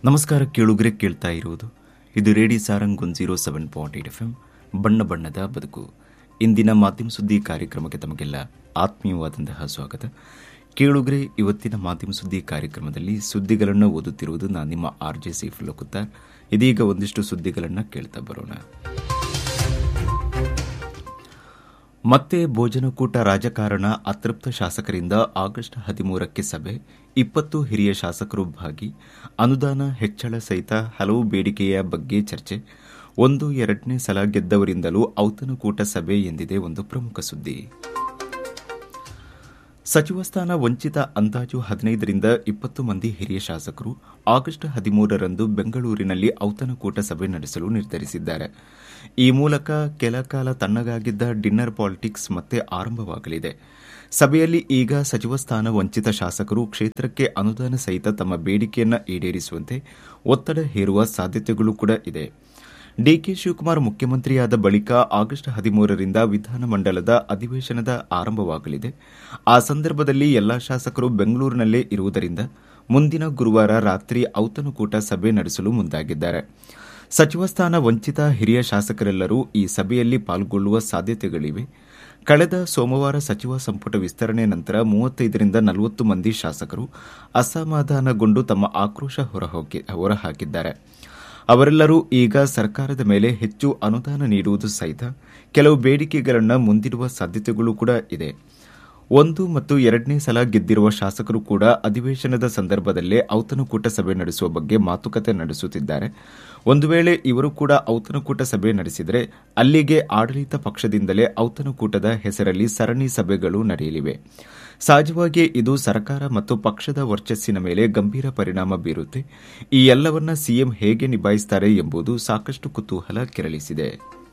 ನಮಸ್ಕಾರ ಕೇಳುಗರೆ ಕೇಳ್ತಾ ಇರುವುದು ಇದು radio Sarang one zero seven point eight F M ಬಣ್ಣ ಬಣ್ಣದ ಬದುಕು ಇಂದಿನ ಮಾಧ್ಯಮ ಸುದ್ದಿ ಕಾರ್ಯಕ್ರಮಕ್ಕೆ ತಮಗೆಲ್ಲ ಆತ್ಮೀಯವಾದಂತಹ ಸ್ವಾಗತ ಕೇಳುಗರೆ ಇವತ್ತಿನ ಮಾಧ್ಯಮ ಸುದ್ದಿ ಕಾರ್ಯಕ್ರಮದಲ್ಲಿ ಸುದ್ದಿಗಳನ್ನು ಓದುತ್ತಿರುವುದು ನಾನು ನಿಮ್ಮ ಆರ್ ಜೆ ಸೇಫ್ ಲೋಕುತ್ತಾರ್ ಇದೀಗ ಒಂದಿಷ್ಟು ಸುದ್ದಿಗಳನ್ನು ಕೇಳ್ತಾ ಬರೋಣ ಮತ್ತೆ ಭೋಜನಕೂಟ ರಾಜಕಾರಣ ಅತೃಪ್ತ ಶಾಸಕರಿಂದ ಆಗಸ್ಟ್ ಹದಿಮೂರಕ್ಕೆ ಸಭೆ ಇಪ್ಪತ್ತು ಹಿರಿಯ ಶಾಸಕರು ಭಾಗಿ ಅನುದಾನ ಹೆಚ್ಚಳ ಸಹಿತ ಹಲವು ಬೇಡಿಕೆಯ ಬಗ್ಗೆ ಚರ್ಚೆ ಒಂದು ಎರಡನೇ ಸಲ ಗೆದ್ದವರಿಂದಲೂ ಔತಣಕೂಟ ಸಭೆ ಎಂದಿದೆ ಒಂದು ಪ್ರಮುಖ ಸುದ್ದಿ ಸಚಿವ ಸ್ಥಾನ ವಂಚಿತ ಅಂದಾಜು ಹದಿನೈದರಿಂದ ಇಪ್ಪತ್ತು ಮಂದಿ ಹಿರಿಯ ಶಾಸಕರು ಆಗಸ್ಟ್ ಹದಿಮೂರರಂದು ಬೆಂಗಳೂರಿನಲ್ಲಿ ಔತಣಕೂಟ ಸಭೆ ನಡೆಸಲು ನಿರ್ಧರಿಸಿದ್ದಾರೆ ಈ ಮೂಲಕ ಕೆಲ ಕಾಲ ತಣ್ಣಗಾಗಿದ್ದ ಡಿನ್ನರ್ ಪಾಲಿಟಿಕ್ಸ್ ಮತ್ತೆ ಆರಂಭವಾಗಲಿದೆ ಸಭೆಯಲ್ಲಿ ಈಗ ಸಚಿವ ಸ್ಥಾನ ವಂಚಿತ ಶಾಸಕರು ಕ್ಷೇತ್ರಕ್ಕೆ ಅನುದಾನ ಸಹಿತ ತಮ್ಮ ಬೇಡಿಕೆಯನ್ನು ಈಡೇರಿಸುವಂತೆ ಒತ್ತಡ ಹೇರುವ ಸಾಧ್ಯತೆಗಳು ಕೂಡ ಇದೆ ಡಿಕೆ ಶಿವಕುಮಾರ್ ಮುಖ್ಯಮಂತ್ರಿಯಾದ ಬಳಿಕ ಆಗಸ್ಟ್ ಹದಿಮೂರರಿಂದ ವಿಧಾನಮಂಡಲದ ಅಧಿವೇಶನದ ಆರಂಭವಾಗಲಿದೆ ಆ ಸಂದರ್ಭದಲ್ಲಿ ಎಲ್ಲಾ ಶಾಸಕರು ಬೆಂಗಳೂರಿನಲ್ಲೇ ಇರುವುದರಿಂದ ಮುಂದಿನ ಗುರುವಾರ ರಾತ್ರಿ ಔತಣಕೂಟ ಸಭೆ ನಡೆಸಲು ಮುಂದಾಗಿದ್ದಾರೆ ಸಚಿವ ಸ್ಥಾನ ವಂಚಿತ ಹಿರಿಯ ಶಾಸಕರೆಲ್ಲರೂ ಈ ಸಭೆಯಲ್ಲಿ ಪಾಲ್ಗೊಳ್ಳುವ ಸಾಧ್ಯತೆಗಳಿವೆ ಕಳೆದ ಸೋಮವಾರ ಸಚಿವ ಸಂಪುಟ ವಿಸ್ತರಣೆ ನಂತರ ಮೂವತ್ತೈದರಿಂದ ನಲವತ್ತು ಮಂದಿ ಶಾಸಕರು ಅಸಮಾಧಾನಗೊಂಡು ತಮ್ಮ ಆಕ್ರೋಶ ಹೊರಹಾಕಿದ್ದಾರೆ ಅವರೆಲ್ಲರೂ ಈಗ ಸರ್ಕಾರದ ಮೇಲೆ ಹೆಚ್ಚು ಅನುದಾನ ನೀಡುವುದು ಸಹಿತ ಕೆಲವು ಬೇಡಿಕೆಗಳನ್ನು ಮುಂದಿಡುವ ಸಾಧ್ಯತೆಗಳು ಕೂಡ ಇದೆ ಒಂದು ಮತ್ತು ಎರಡನೇ ಸಲ ಗೆದ್ದಿರುವ ಶಾಸಕರು ಕೂಡ ಅಧಿವೇಶನದ ಸಂದರ್ಭದಲ್ಲೇ ಔತಣಕೂಟ ಸಭೆ ನಡೆಸುವ ಬಗ್ಗೆ ಮಾತುಕತೆ ನಡೆಸುತ್ತಿದ್ದಾರೆ ಒಂದು ವೇಳೆ ಇವರು ಕೂಡ ಔತಣಕೂಟ ಸಭೆ ನಡೆಸಿದರೆ ಅಲ್ಲಿಗೆ ಆಡಳಿತ ಪಕ್ಷದಿಂದಲೇ ಔತಣಕೂಟದ ಹೆಸರಲ್ಲಿ ಸರಣಿ ಸಭೆಗಳು ನಡೆಯಲಿವೆ ಸಹಜವಾಗಿ ಇದು ಸರ್ಕಾರ ಮತ್ತು ಪಕ್ಷದ ವರ್ಚಸ್ಸಿನ ಮೇಲೆ ಗಂಭೀರ ಪರಿಣಾಮ ಬೀರುತ್ತೆ ಈ ಎಲ್ಲವನ್ನ ಸಿಎಂ ಹೇಗೆ ನಿಭಾಯಿಸುತ್ತಾರೆ ಎಂಬುದು ಸಾಕಷ್ಟು ಕುತೂಹಲ ಕೆರಳಿಸಿದೆ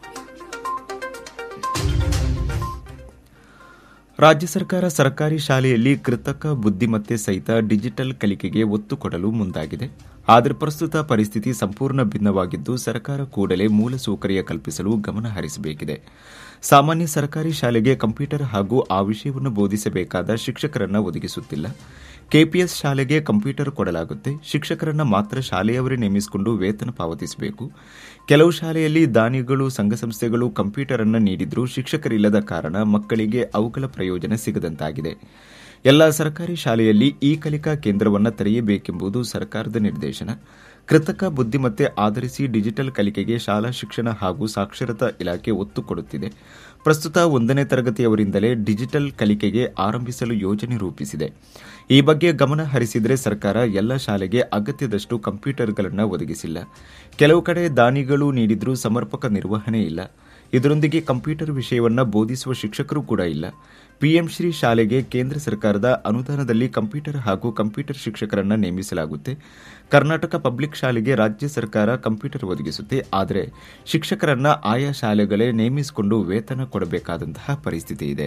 ರಾಜ್ಯ ಸರ್ಕಾರ ಸರ್ಕಾರಿ ಶಾಲೆಯಲ್ಲಿ ಕೃತಕ ಬುದ್ದಿಮತ್ತೆ ಸಹಿತ ಡಿಜಿಟಲ್ ಕಲಿಕೆಗೆ ಒತ್ತು ಕೊಡಲು ಮುಂದಾಗಿದೆ ಆದರೆ ಪ್ರಸ್ತುತ ಪರಿಸ್ಥಿತಿ ಸಂಪೂರ್ಣ ಭಿನ್ನವಾಗಿದ್ದು ಸರ್ಕಾರ ಕೂಡಲೇ ಮೂಲಸೌಕರ್ಯ ಕಲ್ಪಿಸಲು ಗಮನ ಹರಿಸಬೇಕಿದೆ ಸಾಮಾನ್ಯ ಸರ್ಕಾರಿ ಶಾಲೆಗೆ ಕಂಪ್ಯೂಟರ್ ಹಾಗೂ ಆ ವಿಷಯವನ್ನು ಬೋಧಿಸಬೇಕಾದ ಶಿಕ್ಷಕರನ್ನ ಒದಗಿಸುತ್ತಿಲ್ಲ ಕೆಪಿಎಸ್ ಶಾಲೆಗೆ ಕಂಪ್ಯೂಟರ್ ಕೊಡಲಾಗುತ್ತೆ ಶಿಕ್ಷಕರನ್ನ ಮಾತ್ರ ಶಾಲೆಯವರೇ ನೇಮಿಸಿಕೊಂಡು ವೇತನ ಪಾವತಿಸಬೇಕು ಕೆಲವು ಶಾಲೆಯಲ್ಲಿ ದಾನಿಗಳು ಸಂಘ ಸಂಸ್ಥೆಗಳು ಕಂಪ್ಯೂಟರ್ ಅನ್ನು ನೀಡಿದ್ರೂ ಶಿಕ್ಷಕರಿಲ್ಲದ ಕಾರಣ ಮಕ್ಕಳಿಗೆ ಅವುಗಳ ಪ್ರಯೋಜನ ಸಿಗದಂತಾಗಿದೆ ಎಲ್ಲ ಸರ್ಕಾರಿ ಶಾಲೆಯಲ್ಲಿ ಈ ಕಲಿಕಾ ಕೇಂದ್ರವನ್ನು ತೆರೆಯಬೇಕೆಂಬುದು ಸರ್ಕಾರದ ನಿರ್ದೇಶನ ಕೃತಕ ಬುದ್ದಿಮತ್ತೆ ಆಧರಿಸಿ ಡಿಜಿಟಲ್ ಕಲಿಕೆಗೆ ಶಾಲಾ ಶಿಕ್ಷಣ ಹಾಗೂ ಸಾಕ್ಷರತಾ ಇಲಾಖೆ ಒತ್ತು ಕೊಡುತ್ತಿದೆ ಪ್ರಸ್ತುತ ಒಂದನೇ ತರಗತಿಯವರಿಂದಲೇ ಡಿಜಿಟಲ್ ಕಲಿಕೆಗೆ ಆರಂಭಿಸಲು ಯೋಜನೆ ರೂಪಿಸಿದೆ ಈ ಬಗ್ಗೆ ಗಮನ ಹರಿಸಿದರೆ ಸರ್ಕಾರ ಎಲ್ಲ ಶಾಲೆಗೆ ಅಗತ್ಯದಷ್ಟು ಕಂಪ್ಯೂಟರ್ಗಳನ್ನು ಒದಗಿಸಿಲ್ಲ ಕೆಲವು ಕಡೆ ದಾನಿಗಳು ನೀಡಿದ್ರೂ ಸಮರ್ಪಕ ನಿರ್ವಹಣೆ ಇಲ್ಲ ಇದರೊಂದಿಗೆ ಕಂಪ್ಯೂಟರ್ ವಿಷಯವನ್ನ ಬೋಧಿಸುವ ಶಿಕ್ಷಕರು ಕೂಡ ಇಲ್ಲ ಪಿಎಂ ಶ್ರೀ ಶಾಲೆಗೆ ಕೇಂದ್ರ ಸರ್ಕಾರದ ಅನುದಾನದಲ್ಲಿ ಕಂಪ್ಯೂಟರ್ ಹಾಗೂ ಕಂಪ್ಯೂಟರ್ ಶಿಕ್ಷಕರನ್ನ ನೇಮಿಸಲಾಗುತ್ತೆ ಕರ್ನಾಟಕ ಪಬ್ಲಿಕ್ ಶಾಲೆಗೆ ರಾಜ್ಯ ಸರ್ಕಾರ ಕಂಪ್ಯೂಟರ್ ಒದಗಿಸುತ್ತೆ ಆದರೆ ಶಿಕ್ಷಕರನ್ನ ಆಯಾ ಶಾಲೆಗಳೇ ನೇಮಿಸಿಕೊಂಡು ವೇತನ ಕೊಡಬೇಕಾದಂತಹ ಪರಿಸ್ಥಿತಿ ಇದೆ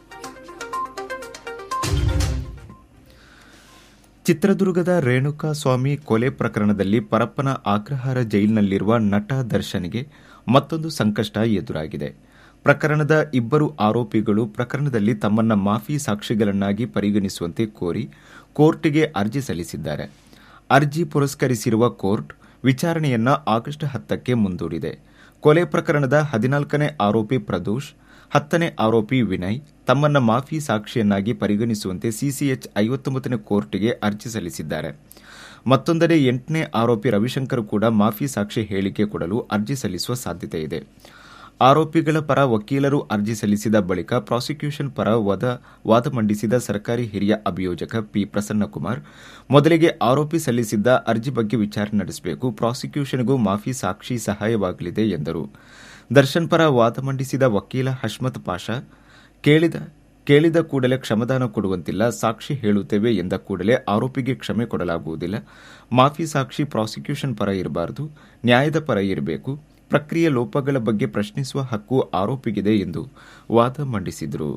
ಚಿತ್ರದುರ್ಗದ ರೇಣುಕಾ ಸ್ವಾಮಿ ಕೊಲೆ ಪ್ರಕರಣದಲ್ಲಿ ಪರಪ್ಪನ ಅಗ್ರಹಾರ ಜೈಲಿನಲ್ಲಿರುವ ನಟ ದರ್ಶನ್ಗೆ ಮತ್ತೊಂದು ಸಂಕಷ್ಟ ಎದುರಾಗಿದೆ ಪ್ರಕರಣದ ಇಬ್ಬರು ಆರೋಪಿಗಳು ಪ್ರಕರಣದಲ್ಲಿ ತಮ್ಮನ್ನ ಮಾಫಿ ಸಾಕ್ಷಿಗಳನ್ನಾಗಿ ಪರಿಗಣಿಸುವಂತೆ ಕೋರಿ ಕೋರ್ಟ್ಗೆ ಅರ್ಜಿ ಸಲ್ಲಿಸಿದ್ದಾರೆ ಅರ್ಜಿ ಪುರಸ್ಕರಿಸಿರುವ ಕೋರ್ಟ್ ವಿಚಾರಣೆಯನ್ನ ಆಗಸ್ಟ್ ಹತ್ತಕ್ಕೆ ಮುಂದೂಡಿದೆ ಕೊಲೆ ಪ್ರಕರಣದ ಹದಿನಾಲ್ಕನೇ ಆರೋಪಿ ಪ್ರದೋಷ್ ಹತ್ತನೇ ಆರೋಪಿ ವಿನಯ್ ತಮ್ಮನ್ನ ಮಾಫಿ ಸಾಕ್ಷಿಯನ್ನಾಗಿ ಪರಿಗಣಿಸುವಂತೆ ಸಿಸಿಎಚ್ ಐವತ್ತೊಂಬತ್ತನೇ ಕೋರ್ಟ್ಗೆ ಅರ್ಜಿ ಸಲ್ಲಿಸಿದ್ದಾರೆ ಮತ್ತೊಂದೆಡೆ ಎಂಟನೇ ಆರೋಪಿ ರವಿಶಂಕರ್ ಕೂಡ ಮಾಫಿ ಸಾಕ್ಷಿ ಹೇಳಿಕೆ ಕೊಡಲು ಅರ್ಜಿ ಸಲ್ಲಿಸುವ ಸಾಧ್ಯತೆ ಇದೆ ಆರೋಪಿಗಳ ಪರ ವಕೀಲರು ಅರ್ಜಿ ಸಲ್ಲಿಸಿದ ಬಳಿಕ ಪ್ರಾಸಿಕ್ಯೂಷನ್ ಪರ ವಾದ ಮಂಡಿಸಿದ ಸರ್ಕಾರಿ ಹಿರಿಯ ಅಭಿಯೋಜಕ ಪಿ ಪ್ರಸನ್ನಕುಮಾರ್ ಮೊದಲಿಗೆ ಆರೋಪಿ ಸಲ್ಲಿಸಿದ್ದ ಅರ್ಜಿ ಬಗ್ಗೆ ವಿಚಾರಣೆ ನಡೆಸಬೇಕು ಪ್ರಾಸಿಕ್ಯೂಷನ್ಗೂ ಮಾಫಿ ಸಾಕ್ಷಿ ಸಹಾಯವಾಗಲಿದೆ ಎಂದರು ದರ್ಶನ್ ಪರ ವಾದ ಮಂಡಿಸಿದ ವಕೀಲ ಹಶ್ಮತ್ ಪಾಷಾ ಕೇಳಿದ ಕೇಳಿದ ಕೂಡಲೇ ಕ್ಷಮದಾನ ಕೊಡುವಂತಿಲ್ಲ ಸಾಕ್ಷಿ ಹೇಳುತ್ತೇವೆ ಎಂದ ಕೂಡಲೇ ಆರೋಪಿಗೆ ಕ್ಷಮೆ ಕೊಡಲಾಗುವುದಿಲ್ಲ ಮಾಫಿ ಸಾಕ್ಷಿ ಪ್ರಾಸಿಕ್ಯೂಷನ್ ಪರ ಇರಬಾರದು ನ್ಯಾಯದ ಪರ ಇರಬೇಕು ಪ್ರಕ್ರಿಯೆ ಲೋಪಗಳ ಬಗ್ಗೆ ಪ್ರಶ್ನಿಸುವ ಹಕ್ಕು ಆರೋಪಿಗಿದೆ ಎಂದು ವಾದ ಮಂಡಿಸಿದರು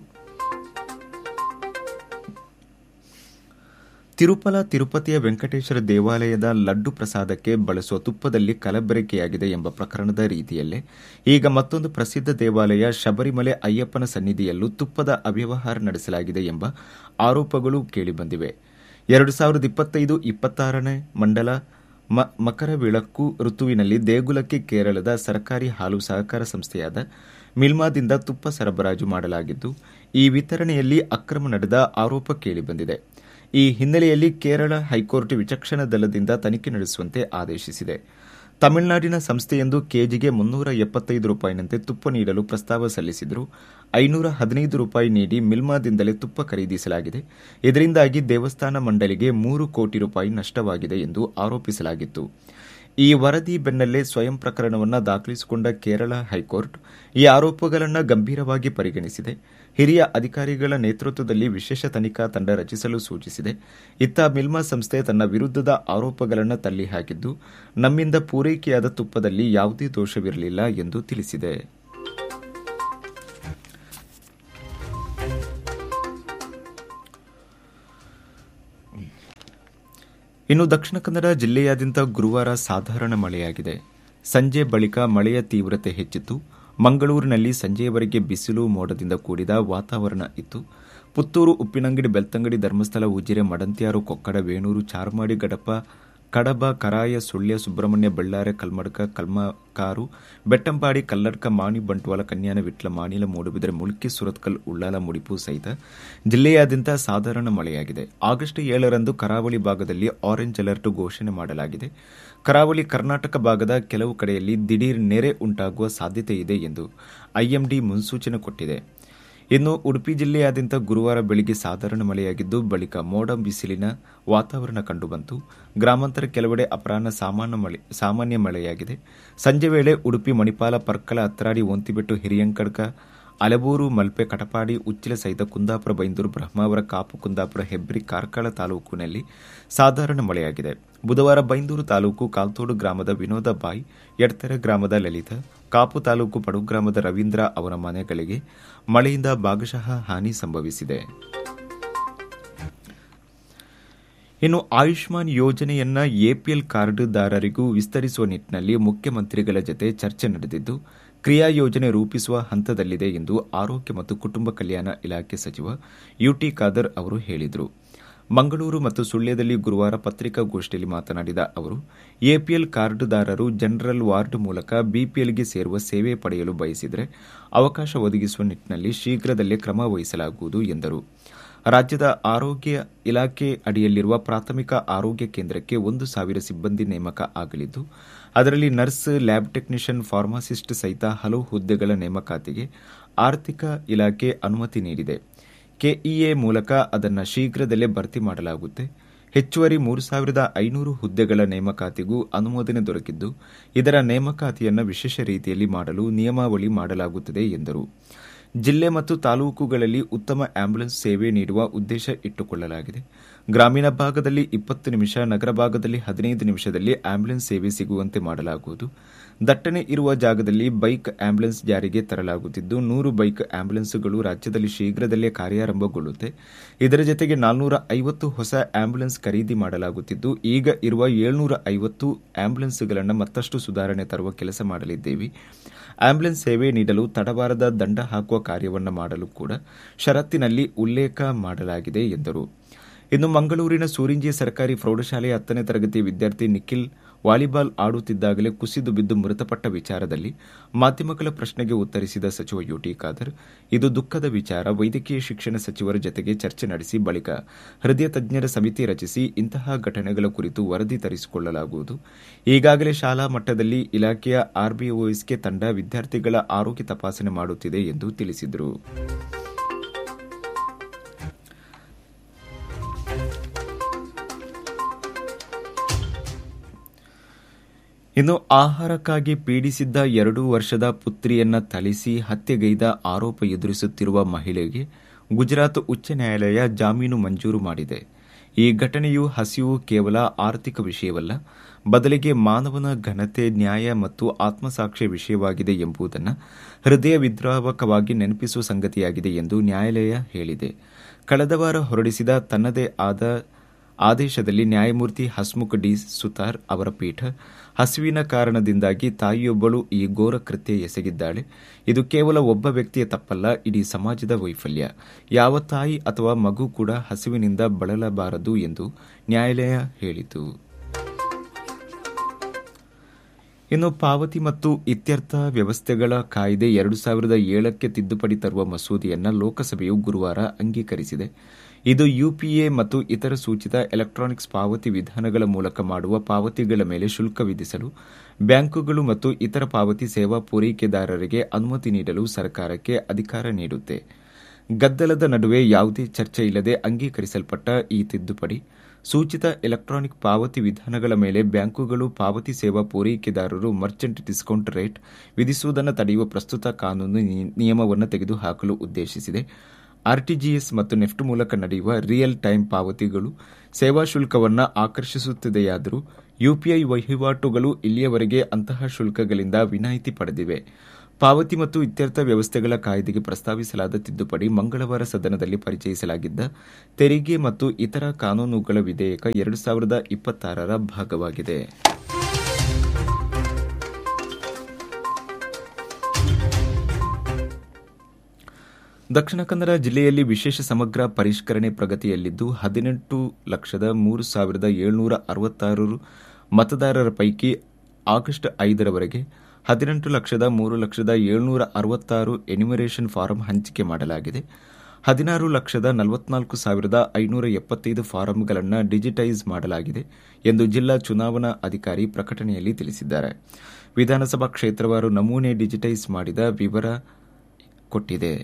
ತಿರುಪಲ ತಿರುಪತಿಯ ವೆಂಕಟೇಶ್ವರ ದೇವಾಲಯದ ಲಡ್ಡು ಪ್ರಸಾದಕ್ಕೆ ಬಳಸುವ ತುಪ್ಪದಲ್ಲಿ ಕಲಬೆರಕೆಯಾಗಿದೆ ಎಂಬ ಪ್ರಕರಣದ ರೀತಿಯಲ್ಲೇ ಈಗ ಮತ್ತೊಂದು ಪ್ರಸಿದ್ಧ ದೇವಾಲಯ ಶಬರಿಮಲೆ ಅಯ್ಯಪ್ಪನ ಸನ್ನಿಧಿಯಲ್ಲೂ ತುಪ್ಪದ ಅವ್ಯವಹಾರ ನಡೆಸಲಾಗಿದೆ ಎಂಬ ಆರೋಪಗಳು ಕೇಳಿಬಂದಿವೆ ಎರಡು ಸಾವಿರದ ಇಪ್ಪತ್ತೈದು ಇಪ್ಪತ್ತಾರನೇ ಮಂಡಲ ಮಕರ ವಿಳಕ್ಕು ಋತುವಿನಲ್ಲಿ ದೇಗುಲಕ್ಕೆ ಕೇರಳದ ಸರ್ಕಾರಿ ಹಾಲು ಸಹಕಾರ ಸಂಸ್ಥೆಯಾದ ಮಿಲ್ಮಾದಿಂದ ತುಪ್ಪ ಸರಬರಾಜು ಮಾಡಲಾಗಿದ್ದು ಈ ವಿತರಣೆಯಲ್ಲಿ ಅಕ್ರಮ ನಡೆದ ಆರೋಪ ಕೇಳಿಬಂದಿದೆ ಈ ಹಿನ್ನೆಲೆಯಲ್ಲಿ ಕೇರಳ ಹೈಕೋರ್ಟ್ ವಿಚಕ್ಷಣಾ ದಳದಿಂದ ತನಿಖೆ ನಡೆಸುವಂತೆ ಆದೇಶಿಸಿದೆ ತಮಿಳುನಾಡಿನ ಸಂಸ್ಥೆಯೊಂದು ಕೆಜಿಗೆ ಮುನ್ನೂರ ಎಪ್ಪತ್ತೈದು ರೂಪಾಯಿನಂತೆ ತುಪ್ಪ ನೀಡಲು ಪ್ರಸ್ತಾವ ಸಲ್ಲಿಸಿದ್ರು ಐನೂರ ಹದಿನೈದು ರೂಪಾಯಿ ನೀಡಿ ಮಿಲ್ಮಾದಿಂದಲೇ ತುಪ್ಪ ಖರೀದಿಸಲಾಗಿದೆ ಇದರಿಂದಾಗಿ ದೇವಸ್ಥಾನ ಮಂಡಳಿಗೆ ಮೂರು ಕೋಟಿ ರೂಪಾಯಿ ನಷ್ಟವಾಗಿದೆ ಎಂದು ಆರೋಪಿಸಲಾಗಿತ್ತು ಈ ವರದಿ ಬೆನ್ನಲ್ಲೇ ಸ್ವಯಂ ಪ್ರಕರಣವನ್ನು ದಾಖಲಿಸಿಕೊಂಡ ಕೇರಳ ಹೈಕೋರ್ಟ್ ಈ ಆರೋಪಗಳನ್ನು ಗಂಭೀರವಾಗಿ ಪರಿಗಣಿಸಿದೆ ಹಿರಿಯ ಅಧಿಕಾರಿಗಳ ನೇತೃತ್ವದಲ್ಲಿ ವಿಶೇಷ ತನಿಖಾ ತಂಡ ರಚಿಸಲು ಸೂಚಿಸಿದೆ ಇತ್ತ ಮಿಲ್ಮಾ ಸಂಸ್ಥೆ ತನ್ನ ವಿರುದ್ಧದ ಆರೋಪಗಳನ್ನು ತಳ್ಳಿಹಾಕಿದ್ದು ನಮ್ಮಿಂದ ಪೂರೈಕೆಯಾದ ತುಪ್ಪದಲ್ಲಿ ಯಾವುದೇ ದೋಷವಿರಲಿಲ್ಲ ಎಂದು ತಿಳಿಸಿದೆ ಇನ್ನು ದಕ್ಷಿಣ ಕನ್ನಡ ಜಿಲ್ಲೆಯಾದ್ಯಂತ ಗುರುವಾರ ಸಾಧಾರಣ ಮಳೆಯಾಗಿದೆ ಸಂಜೆ ಬಳಿಕ ಮಳೆಯ ತೀವ್ರತೆ ಹೆಚ್ಚಿತ್ತು ಮಂಗಳೂರಿನಲ್ಲಿ ಸಂಜೆಯವರೆಗೆ ಬಿಸಿಲು ಮೋಡದಿಂದ ಕೂಡಿದ ವಾತಾವರಣ ಇತ್ತು ಪುತ್ತೂರು ಉಪ್ಪಿನಂಗಡಿ ಬೆಳ್ತಂಗಡಿ ಧರ್ಮಸ್ಥಳ ಉಜಿರೆ ಮಡಂತ್ಯಾರು ಕೊಕ್ಕಡ ವೇಣೂರು ಚಾರ್ಮಾಡಿ ಗಡಪ ಕಡಬ ಕರಾಯ ಸುಳ್ಯ ಸುಬ್ರಹ್ಮಣ್ಯ ಬಳ್ಳಾರೆ ಕಲ್ಮಡ್ಕ ಕಲ್ಮಕಾರು ಬೆಟ್ಟಂಪಾಡಿ ಕಲ್ಲಡ್ಕ ಮಾಣಿ ಬಂಟ್ವಾಳ ಕನ್ಯಾನ ವಿಟ್ಲ ಮಾಣಿಲ ಮೂಡುಬಿದರೆ ಮುಲ್ಕಿ ಸುರತ್ಕಲ್ ಉಳ್ಳಾಲ ಮುಡಿಪು ಸಹಿತ ಜಿಲ್ಲೆಯಾದ್ಯಂತ ಸಾಧಾರಣ ಮಳೆಯಾಗಿದೆ ಆಗಸ್ಟ್ ಏಳರಂದು ಕರಾವಳಿ ಭಾಗದಲ್ಲಿ ಆರೆಂಜ್ ಅಲರ್ಟ್ ಘೋಷಣೆ ಮಾಡಲಾಗಿದೆ ಕರಾವಳಿ ಕರ್ನಾಟಕ ಭಾಗದ ಕೆಲವು ಕಡೆಯಲ್ಲಿ ದಿಢೀರ್ ನೆರೆ ಉಂಟಾಗುವ ಸಾಧ್ಯತೆ ಇದೆ ಎಂದು ಐಎಂಡಿ ಮುನ್ಸೂಚನೆ ಕೊಟ್ಟಿದೆ ಇನ್ನು ಉಡುಪಿ ಜಿಲ್ಲೆಯಾದ್ಯಂತ ಗುರುವಾರ ಬೆಳಗ್ಗೆ ಸಾಧಾರಣ ಮಳೆಯಾಗಿದ್ದು ಬಳಿಕ ಮೋಡ ಬಿಸಿಲಿನ ವಾತಾವರಣ ಕಂಡುಬಂತು ಗ್ರಾಮಾಂತರ ಕೆಲವೆಡೆ ಅಪರಾಹ್ನ ಸಾಮಾನ್ಯ ಮಳೆಯಾಗಿದೆ ಸಂಜೆ ವೇಳೆ ಉಡುಪಿ ಮಣಿಪಾಲ ಪರ್ಕಲ ಅತ್ರಾಡಿ ಒಂತಿಬೆಟ್ಟು ಹಿರಿಯಂಕಡ್ಕ ಅಲಬೂರು ಮಲ್ಪೆ ಕಟಪಾಡಿ ಉಚ್ಚಿಲ ಸಹಿತ ಕುಂದಾಪುರ ಬೈಂದೂರು ಬ್ರಹ್ಮಾವರ ಕಾಪು ಕುಂದಾಪುರ ಹೆಬ್ರಿ ಕಾರ್ಕಳ ತಾಲೂಕಿನಲ್ಲಿ ಸಾಧಾರಣ ಮಳೆಯಾಗಿದೆ ಬುಧವಾರ ಬೈಂದೂರು ತಾಲೂಕು ಕಾಲ್ತೋಡು ಗ್ರಾಮದ ವಿನೋದ ಬಾಯ್ ಎಡ್ತೆರೆ ಗ್ರಾಮದ ಲಲಿತಾ ಕಾಪು ತಾಲೂಕು ಪಡು ಗ್ರಾಮದ ರವೀಂದ್ರ ಅವರ ಮನೆಗಳಿಗೆ ಮಳೆಯಿಂದ ಭಾಗಶಃ ಹಾನಿ ಸಂಭವಿಸಿದೆ ಇನ್ನು ಆಯುಷ್ಮಾನ್ ಯೋಜನೆಯನ್ನ ಎಪಿಎಲ್ ಕಾರ್ಡ್ದಾರರಿಗೂ ವಿಸ್ತರಿಸುವ ನಿಟ್ಟಿನಲ್ಲಿ ಮುಖ್ಯಮಂತ್ರಿಗಳ ಜತೆ ಚರ್ಚೆ ನಡೆದಿದ್ದು ಕ್ರಿಯಾ ಯೋಜನೆ ರೂಪಿಸುವ ಹಂತದಲ್ಲಿದೆ ಎಂದು ಆರೋಗ್ಯ ಮತ್ತು ಕುಟುಂಬ ಕಲ್ಯಾಣ ಇಲಾಖೆ ಸಚಿವ ಯುಟಿ ಖಾದರ್ ಅವರು ಹೇಳಿದರು ಮಂಗಳೂರು ಮತ್ತು ಸುಳ್ಯದಲ್ಲಿ ಗುರುವಾರ ಪತ್ರಿಕಾಗೋಷ್ಠಿಯಲ್ಲಿ ಮಾತನಾಡಿದ ಅವರು ಎಪಿಎಲ್ ಕಾರ್ಡ್ದಾರರು ಜನರಲ್ ವಾರ್ಡ್ ಮೂಲಕ ಬಿಪಿಎಲ್ಗೆ ಸೇರುವ ಸೇವೆ ಪಡೆಯಲು ಬಯಸಿದರೆ ಅವಕಾಶ ಒದಗಿಸುವ ನಿಟ್ಟಿನಲ್ಲಿ ಶೀಘ್ರದಲ್ಲೇ ಕ್ರಮ ವಹಿಸಲಾಗುವುದು ಎಂದರು ರಾಜ್ಯದ ಆರೋಗ್ಯ ಇಲಾಖೆ ಅಡಿಯಲ್ಲಿರುವ ಪ್ರಾಥಮಿಕ ಆರೋಗ್ಯ ಕೇಂದ್ರಕ್ಕೆ ಒಂದು ಸಾವಿರ ಸಿಬ್ಬಂದಿ ನೇಮಕ ಆಗಲಿದ್ದು ಅದರಲ್ಲಿ ನರ್ಸ್ ಲ್ಯಾಬ್ ಟೆಕ್ನಿಷಿಯನ್ ಫಾರ್ಮಾಸಿಸ್ಟ್ ಸಹಿತ ಹಲವು ಹುದ್ದೆಗಳ ನೇಮಕಾತಿಗೆ ಆರ್ಥಿಕ ಇಲಾಖೆ ಅನುಮತಿ ನೀಡಿದೆ ಕೆಇಎ ಮೂಲಕ ಅದನ್ನು ಶೀಘ್ರದಲ್ಲೇ ಭರ್ತಿ ಮಾಡಲಾಗುತ್ತೆ ಹೆಚ್ಚುವರಿ ಮೂರು ಸಾವಿರದ ಐನೂರು ಹುದ್ದೆಗಳ ನೇಮಕಾತಿಗೂ ಅನುಮೋದನೆ ದೊರಕಿದ್ದು ಇದರ ನೇಮಕಾತಿಯನ್ನು ವಿಶೇಷ ರೀತಿಯಲ್ಲಿ ಮಾಡಲು ನಿಯಮಾವಳಿ ಮಾಡಲಾಗುತ್ತದೆ ಎಂದರು ಜಿಲ್ಲೆ ಮತ್ತು ತಾಲೂಕುಗಳಲ್ಲಿ ಉತ್ತಮ ಆಂಬ್ಯುಲೆನ್ಸ್ ಸೇವೆ ನೀಡುವ ಉದ್ದೇಶ ಇಟ್ಟುಕೊಳ್ಳಲಾಗಿದೆ ಗ್ರಾಮೀಣ ಭಾಗದಲ್ಲಿ ಇಪ್ಪತ್ತು ನಿಮಿಷ ನಗರ ಭಾಗದಲ್ಲಿ ಹದಿನೈದು ನಿಮಿಷದಲ್ಲಿ ಆಂಬ್ಯುಲೆನ್ಸ್ ಸೇವೆ ಸಿಗುವಂತೆ ಮಾಡಲಾಗುವುದು ದಟ್ಟಣೆ ಇರುವ ಜಾಗದಲ್ಲಿ ಬೈಕ್ ಆಂಬ್ಯುಲೆನ್ಸ್ ಜಾರಿಗೆ ತರಲಾಗುತ್ತಿದ್ದು ನೂರು ಬೈಕ್ ಆಂಬ್ಯುಲೆನ್ಸ್ಗಳು ರಾಜ್ಯದಲ್ಲಿ ಶೀಘ್ರದಲ್ಲೇ ಕಾರ್ಯಾರಂಭಗೊಳ್ಳುತ್ತೆ ಇದರ ಜತೆಗೆ ನಾಲ್ನೂರ ಐವತ್ತು ಹೊಸ ಆಂಬ್ಯುಲೆನ್ಸ್ ಖರೀದಿ ಮಾಡಲಾಗುತ್ತಿದ್ದು ಈಗ ಇರುವ ಏಳ್ನೂರ ಐವತ್ತು ಆಂಬ್ಯುಲೆನ್ಸ್ಗಳನ್ನು ಮತ್ತಷ್ಟು ಸುಧಾರಣೆ ತರುವ ಕೆಲಸ ಮಾಡಲಿದ್ದೇವೆ ಆಂಬ್ಯುಲೆನ್ಸ್ ಸೇವೆ ನೀಡಲು ತಡವಾರದ ದಂಡ ಹಾಕುವ ಕಾರ್ಯವನ್ನು ಮಾಡಲು ಕೂಡ ಷರತ್ತಿನಲ್ಲಿ ಉಲ್ಲೇಖ ಮಾಡಲಾಗಿದೆ ಎಂದರು ಇನ್ನು ಮಂಗಳೂರಿನ ಸೂರಿಂಜಿ ಸರ್ಕಾರಿ ಪ್ರೌಢಶಾಲೆಯ ಹತ್ತನೇ ತರಗತಿ ವಿದ್ಯಾರ್ಥಿ ನಿಖಿಲ್ ವಾಲಿಬಾಲ್ ಆಡುತ್ತಿದ್ದಾಗಲೇ ಕುಸಿದು ಬಿದ್ದು ಮೃತಪಟ್ಟ ವಿಚಾರದಲ್ಲಿ ಮಾಧ್ಯಮಗಳ ಪ್ರಶ್ನೆಗೆ ಉತ್ತರಿಸಿದ ಸಚಿವ ಯುಟಿ ಖಾದರ್ ಇದು ದುಃಖದ ವಿಚಾರ ವೈದ್ಯಕೀಯ ಶಿಕ್ಷಣ ಸಚಿವರ ಜತೆಗೆ ಚರ್ಚೆ ನಡೆಸಿ ಬಳಿಕ ಹೃದಯ ತಜ್ಞರ ಸಮಿತಿ ರಚಿಸಿ ಇಂತಹ ಘಟನೆಗಳ ಕುರಿತು ವರದಿ ತರಿಸಿಕೊಳ್ಳಲಾಗುವುದು ಈಗಾಗಲೇ ಶಾಲಾ ಮಟ್ಟದಲ್ಲಿ ಇಲಾಖೆಯ ಆರ್ಬಿಒಎಸ್ಕೆ ತಂಡ ವಿದ್ಯಾರ್ಥಿಗಳ ಆರೋಗ್ಯ ತಪಾಸಣೆ ಮಾಡುತ್ತಿದೆ ಎಂದು ತಿಳಿಸಿದರು ಇನ್ನು ಆಹಾರಕ್ಕಾಗಿ ಪೀಡಿಸಿದ್ದ ಎರಡು ವರ್ಷದ ಪುತ್ರಿಯನ್ನ ಥಳಿಸಿ ಹತ್ಯೆಗೈದ ಆರೋಪ ಎದುರಿಸುತ್ತಿರುವ ಮಹಿಳೆಗೆ ಗುಜರಾತ್ ಉಚ್ಚ ನ್ಯಾಯಾಲಯ ಜಾಮೀನು ಮಂಜೂರು ಮಾಡಿದೆ ಈ ಘಟನೆಯು ಹಸಿವು ಕೇವಲ ಆರ್ಥಿಕ ವಿಷಯವಲ್ಲ ಬದಲಿಗೆ ಮಾನವನ ಘನತೆ ನ್ಯಾಯ ಮತ್ತು ಆತ್ಮಸಾಕ್ಷ್ಯ ವಿಷಯವಾಗಿದೆ ಎಂಬುದನ್ನು ಹೃದಯ ವಿದ್ರಾವಕವಾಗಿ ನೆನಪಿಸುವ ಸಂಗತಿಯಾಗಿದೆ ಎಂದು ನ್ಯಾಯಾಲಯ ಹೇಳಿದೆ ಕಳೆದ ವಾರ ಹೊರಡಿಸಿದ ತನ್ನದೇ ಆದ ಆದೇಶದಲ್ಲಿ ನ್ಯಾಯಮೂರ್ತಿ ಹಸ್ಮುಖ್ ಡಿ ಸುತಾರ್ ಅವರ ಪೀಠ ಹಸಿವಿನ ಕಾರಣದಿಂದಾಗಿ ತಾಯಿಯೊಬ್ಬಳು ಈ ಘೋರ ಕೃತ್ಯ ಎಸಗಿದ್ದಾಳೆ ಇದು ಕೇವಲ ಒಬ್ಬ ವ್ಯಕ್ತಿಯ ತಪ್ಪಲ್ಲ ಇಡೀ ಸಮಾಜದ ವೈಫಲ್ಯ ಯಾವ ತಾಯಿ ಅಥವಾ ಮಗು ಕೂಡ ಹಸಿವಿನಿಂದ ಬಳಲಬಾರದು ಎಂದು ನ್ಯಾಯಾಲಯ ಹೇಳಿತು ಇನ್ನು ಪಾವತಿ ಮತ್ತು ಇತ್ಯರ್ಥ ವ್ಯವಸ್ಥೆಗಳ ಕಾಯ್ದೆ ಎರಡು ಸಾವಿರದ ಏಳಕ್ಕೆ ತಿದ್ದುಪಡಿ ತರುವ ಮಸೂದೆಯನ್ನು ಲೋಕಸಭೆಯು ಗುರುವಾರ ಅಂಗೀಕರಿಸಿದೆ ಇದು ಯುಪಿಎ ಮತ್ತು ಇತರ ಸೂಚಿತ ಎಲೆಕ್ಟ್ರಾನಿಕ್ಸ್ ಪಾವತಿ ವಿಧಾನಗಳ ಮೂಲಕ ಮಾಡುವ ಪಾವತಿಗಳ ಮೇಲೆ ಶುಲ್ಕ ವಿಧಿಸಲು ಬ್ಯಾಂಕುಗಳು ಮತ್ತು ಇತರ ಪಾವತಿ ಸೇವಾ ಪೂರೈಕೆದಾರರಿಗೆ ಅನುಮತಿ ನೀಡಲು ಸರ್ಕಾರಕ್ಕೆ ಅಧಿಕಾರ ನೀಡುತ್ತೆ ಗದ್ದಲದ ನಡುವೆ ಯಾವುದೇ ಚರ್ಚೆ ಇಲ್ಲದೆ ಅಂಗೀಕರಿಸಲ್ಪಟ್ಟ ಈ ತಿದ್ದುಪಡಿ ಸೂಚಿತ ಎಲೆಕ್ಟ್ರಾನಿಕ್ ಪಾವತಿ ವಿಧಾನಗಳ ಮೇಲೆ ಬ್ಯಾಂಕುಗಳು ಪಾವತಿ ಸೇವಾ ಪೂರೈಕೆದಾರರು ಮರ್ಚೆಂಟ್ ಡಿಸ್ಕೌಂಟ್ ರೇಟ್ ವಿಧಿಸುವುದನ್ನು ತಡೆಯುವ ಪ್ರಸ್ತುತ ಕಾನೂನು ನಿಯಮವನ್ನು ತೆಗೆದುಹಾಕಲು ಉದ್ದೇಶಿಸಿದೆ ಆರ್ಟಿಜಿಎಸ್ ಮತ್ತು ನೆಫ್ಟ್ ಮೂಲಕ ನಡೆಯುವ ರಿಯಲ್ ಟೈಮ್ ಪಾವತಿಗಳು ಸೇವಾ ಶುಲ್ಕವನ್ನು ಆಕರ್ಷಿಸುತ್ತಿದೆಯಾದರೂ ಯುಪಿಐ ವಹಿವಾಟುಗಳು ಇಲ್ಲಿಯವರೆಗೆ ಅಂತಹ ಶುಲ್ಕಗಳಿಂದ ವಿನಾಯಿತಿ ಪಡೆದಿವೆ ಪಾವತಿ ಮತ್ತು ಇತ್ಯರ್ಥ ವ್ಯವಸ್ಥೆಗಳ ಕಾಯ್ದೆಗೆ ಪ್ರಸ್ತಾವಿಸಲಾದ ತಿದ್ದುಪಡಿ ಮಂಗಳವಾರ ಸದನದಲ್ಲಿ ಪರಿಚಯಿಸಲಾಗಿದ್ದ ತೆರಿಗೆ ಮತ್ತು ಇತರ ಕಾನೂನುಗಳ ವಿಧೇಯಕ ಎರಡು ಸಾವಿರದ ಇಪ್ಪತ್ತಾರರ ಭಾಗವಾಗಿದೆ ದಕ್ಷಿಣ ಕನ್ನಡ ಜಿಲ್ಲೆಯಲ್ಲಿ ವಿಶೇಷ ಸಮಗ್ರ ಪರಿಷ್ಕರಣೆ ಪ್ರಗತಿಯಲ್ಲಿದ್ದು ಹದಿನೆಂಟು ಲಕ್ಷದ ಮೂರು ಸಾವಿರದ ಏಳ್ನೂರ ಅರವತ್ತಾರು ಮತದಾರರ ಪೈಕಿ ಆಗಸ್ಟ್ ಐದರವರೆಗೆ ಹದಿನೆಂಟು ಲಕ್ಷದ ಮೂರು ಲಕ್ಷದ ಏಳ್ನೂರ ಅರವತ್ತಾರು ಎನ್ಯುಮರೇಷನ್ ಫಾರಂ ಹಂಚಿಕೆ ಮಾಡಲಾಗಿದೆ ಹದಿನಾರು ಲಕ್ಷದ ನಲವತ್ನಾಲ್ಕು ಸಾವಿರದ ಐನೂರ ಎಪ್ಪತ್ತೈದು ಫಾರಂಗಳನ್ನು ಡಿಜಿಟೈಸ್ ಮಾಡಲಾಗಿದೆ ಎಂದು ಜಿಲ್ಲಾ ಚುನಾವಣಾ ಅಧಿಕಾರಿ ಪ್ರಕಟಣೆಯಲ್ಲಿ ತಿಳಿಸಿದ್ದಾರೆ ವಿಧಾನಸಭಾ ಕ್ಷೇತ್ರವಾರು ನಮೂನೆ ಡಿಜಿಟೈಸ್ ಮಾಡಿದ ವಿವರ ಕೊಟ್ಟಿದೆ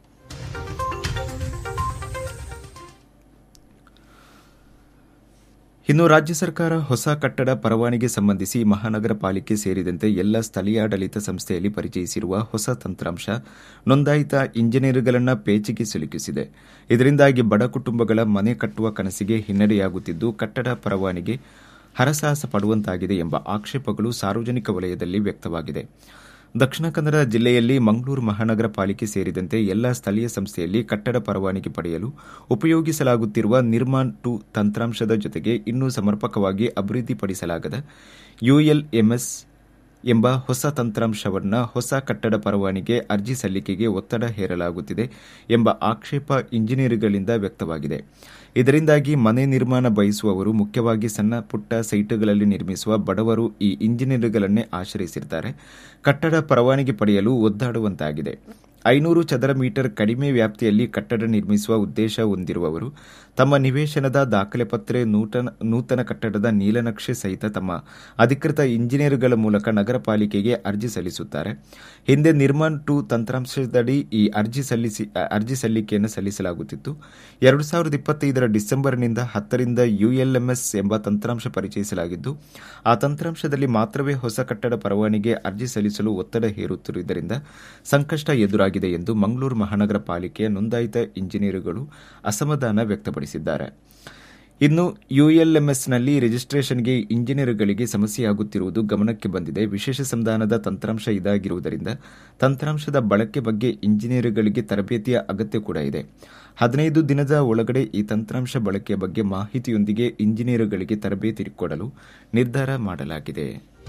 ಇನ್ನು ರಾಜ್ಯ ಸರ್ಕಾರ ಹೊಸ ಕಟ್ಟಡ ಪರವಾನಗಿ ಸಂಬಂಧಿಸಿ ಮಹಾನಗರ ಪಾಲಿಕೆ ಸೇರಿದಂತೆ ಎಲ್ಲ ಸ್ಥಳೀಯಾಡಳಿತ ಸಂಸ್ಥೆಯಲ್ಲಿ ಪರಿಚಯಿಸಿರುವ ಹೊಸ ತಂತ್ರಾಂಶ ನೋಂದಾಯಿತ ಇಂಜಿನಿಯರ್ಗಳನ್ನು ಪೇಚಿಗೆ ಸಿಲುಕಿಸಿದೆ ಇದರಿಂದಾಗಿ ಬಡ ಕುಟುಂಬಗಳ ಮನೆ ಕಟ್ಟುವ ಕನಸಿಗೆ ಹಿನ್ನಡೆಯಾಗುತ್ತಿದ್ದು ಕಟ್ಟಡ ಪರವಾನಗಿ ಹರಸಾಹಸ ಪಡುವಂತಾಗಿದೆ ಎಂಬ ಆಕ್ಷೇಪಗಳು ಸಾರ್ವಜನಿಕ ವಲಯದಲ್ಲಿ ವ್ಯಕ್ತವಾಗಿದೆ ದಕ್ಷಿಣ ಕನ್ನಡ ಜಿಲ್ಲೆಯಲ್ಲಿ ಮಂಗಳೂರು ಮಹಾನಗರ ಪಾಲಿಕೆ ಸೇರಿದಂತೆ ಎಲ್ಲ ಸ್ಥಳೀಯ ಸಂಸ್ಥೆಯಲ್ಲಿ ಕಟ್ಟಡ ಪರವಾನಗಿ ಪಡೆಯಲು ಉಪಯೋಗಿಸಲಾಗುತ್ತಿರುವ ನಿರ್ಮಾಣ್ ಟು ತಂತ್ರಾಂಶದ ಜೊತೆಗೆ ಇನ್ನೂ ಸಮರ್ಪಕವಾಗಿ ಅಭಿವೃದ್ಧಿಪಡಿಸಲಾಗದ ಯುಎಲ್ಎಂಎಸ್ ಎಂಬ ಹೊಸ ತಂತ್ರಾಂಶವನ್ನು ಹೊಸ ಕಟ್ಟಡ ಪರವಾನಿಗೆ ಅರ್ಜಿ ಸಲ್ಲಿಕೆಗೆ ಒತ್ತಡ ಹೇರಲಾಗುತ್ತಿದೆ ಎಂಬ ಆಕ್ಷೇಪ ಇಂಜಿನಿಯರ್ಗಳಿಂದ ವ್ಯಕ್ತವಾಗಿದೆ ಇದರಿಂದಾಗಿ ಮನೆ ನಿರ್ಮಾಣ ಬಯಸುವವರು ಮುಖ್ಯವಾಗಿ ಸಣ್ಣ ಪುಟ್ಟ ಸೈಟ್ಗಳಲ್ಲಿ ನಿರ್ಮಿಸುವ ಬಡವರು ಈ ಇಂಜಿನಿಯರ್ಗಳನ್ನೇ ಆಶ್ರಯಿಸಿದ್ದಾರೆ ಕಟ್ಟಡ ಪರವಾನಗಿ ಪಡೆಯಲು ಒದ್ದಾಡುವಂತಾಗಿದೆ ಐನೂರು ಚದರ ಮೀಟರ್ ಕಡಿಮೆ ವ್ಯಾಪ್ತಿಯಲ್ಲಿ ಕಟ್ಟಡ ನಿರ್ಮಿಸುವ ಉದ್ದೇಶ ಹೊಂದಿರುವವರು ತಮ್ಮ ನಿವೇಶನದ ದಾಖಲೆ ಪತ್ರ ನೂತನ ಕಟ್ಟಡದ ನೀಲನಕ್ಷೆ ಸಹಿತ ತಮ್ಮ ಅಧಿಕೃತ ಇಂಜಿನಿಯರ್ಗಳ ಮೂಲಕ ನಗರ ಪಾಲಿಕೆಗೆ ಅರ್ಜಿ ಸಲ್ಲಿಸುತ್ತಾರೆ ಹಿಂದೆ ನಿರ್ಮಾಣ್ ಟು ತಂತ್ರಾಂಶದಡಿ ಈ ಅರ್ಜಿ ಸಲ್ಲಿಸಿ ಅರ್ಜಿ ಸಲ್ಲಿಕೆಯನ್ನು ಸಲ್ಲಿಸಲಾಗುತ್ತಿತ್ತು ಎರಡು ಸಾವಿರದ ಇಪ್ಪತ್ತೈದರ ಡಿಸೆಂಬರ್ನಿಂದ ಹತ್ತರಿಂದ ಯುಎಲ್ಎಂಎಸ್ ಎಂಬ ತಂತ್ರಾಂಶ ಪರಿಚಯಿಸಲಾಗಿದ್ದು ಆ ತಂತ್ರಾಂಶದಲ್ಲಿ ಮಾತ್ರವೇ ಹೊಸ ಕಟ್ಟಡ ಪರವಾನಿಗೆ ಅರ್ಜಿ ಸಲ್ಲಿಸಲು ಒತ್ತಡ ಹೇರುತ್ತಿರುವುದರಿಂದ ಸಂಕಷ್ಟ ಎದುರಾಗಿದೆ ಎಂದು ಮಂಗಳೂರು ಮಹಾನಗರ ಪಾಲಿಕೆಯ ನೋಂದಾಯಿತ ಇಂಜಿನಿಯರ್ಗಳು ಅಸಮಾಧಾನ ವ್ಯಕ್ತಪಡಿಸಿದ್ದಾರೆ ಇನ್ನು ಯುಎಲ್ಎಂಎಸ್ನಲ್ಲಿ ರಿಜಿಸ್ಟ್ರೇಷನ್ಗೆ ಇಂಜಿನಿಯರ್ಗಳಿಗೆ ಸಮಸ್ಯೆಯಾಗುತ್ತಿರುವುದು ಗಮನಕ್ಕೆ ಬಂದಿದೆ ವಿಶೇಷ ಸಂಧಾನದ ತಂತ್ರಾಂಶ ಇದಾಗಿರುವುದರಿಂದ ತಂತ್ರಾಂಶದ ಬಳಕೆ ಬಗ್ಗೆ ಇಂಜಿನಿಯರ್ಗಳಿಗೆ ತರಬೇತಿಯ ಅಗತ್ಯ ಕೂಡ ಇದೆ ಹದಿನೈದು ದಿನದ ಒಳಗಡೆ ಈ ತಂತ್ರಾಂಶ ಬಳಕೆಯ ಬಗ್ಗೆ ಮಾಹಿತಿಯೊಂದಿಗೆ ಇಂಜಿನಿಯರ್ಗಳಿಗೆ ತರಬೇತಿ ಕೊಡಲು ನಿರ್ಧಾರ ಮಾಡಲಾಗಿದೆ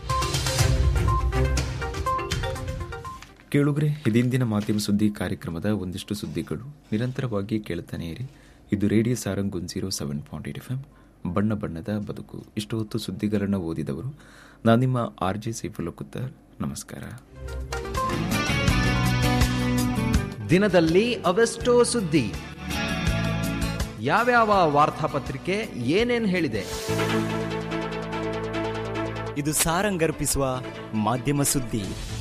ಕೇಳುಗ್ರೆ ಇದಿಂದಿನ ಮಾಧ್ಯಮ ಸುದ್ದಿ ಕಾರ್ಯಕ್ರಮದ ಒಂದಿಷ್ಟು ಸುದ್ದಿಗಳು ನಿರಂತರವಾಗಿ ಕೇಳುತ್ತಾನೆ ಇರಿ ಇದು radio Sarang one zero seven point eight F M ಬಣ್ಣ ಬಣ್ಣದ ಬದುಕು ಇಷ್ಟು ಹೊತ್ತು ಸುದ್ದಿಗಳನ್ನು ಓದಿದವರು ನಾನು ನಿಮ್ಮ ಆರ್ ಜೆ ಸೈಫುಲ್ಲಕುತ್ತರ್ ನಮಸ್ಕಾರ ದಿನದಲ್ಲಿ ಅವೆಷ್ಟೋ ಸುದ್ದಿ ಯಾವ್ಯಾವ ವಾರ್ತಾಪತ್ರಿಕೆ ಏನೇನ್ ಹೇಳಿದೆ ಇದು ಸಾರಂಗರ್ಪಿಸುವ ಮಾಧ್ಯಮ ಸುದ್ದಿ